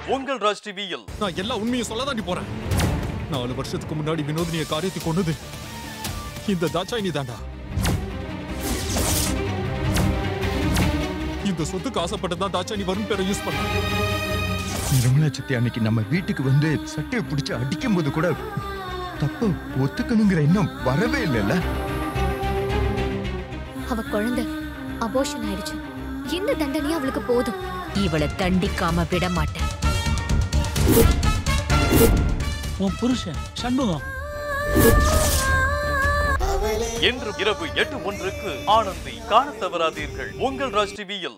உங்கள் ராஜ் டிவியில் நான் எல்லா உண்மையும் சொல்ல தாண்டி போறேன் நாலு வருஷத்துக்கு முன்னாடி வினோதினிய காரியத்தை கொன்னது இந்த தாட்சாயினி தாண்டா இந்த சொத்துக்கு ஆசைப்பட்டு தான் தாட்சாயினி வரும் பேரை யூஸ் பண்ண நிர்மலா சித்தி அன்னைக்கு நம்ம வீட்டுக்கு வந்து சட்டையை பிடிச்சு அடிக்கும் போது கூட தப்பு ஒத்துக்கணுங்கிற எண்ணம் வரவே இல்லைல்ல அவ குழந்தை அபோஷன் ஆயிடுச்சு இந்த தண்டனையும் அவளுக்கு போதும் இவளை தண்டிக்காம விட மாட்டேன் உன் புருஷன் சண்முகம் என்று இரவு எட்டு ஒன்றுக்கு ஆனந்தி காணத் தவறாதீர்கள் உங்கள் ராஜ் டிவியில்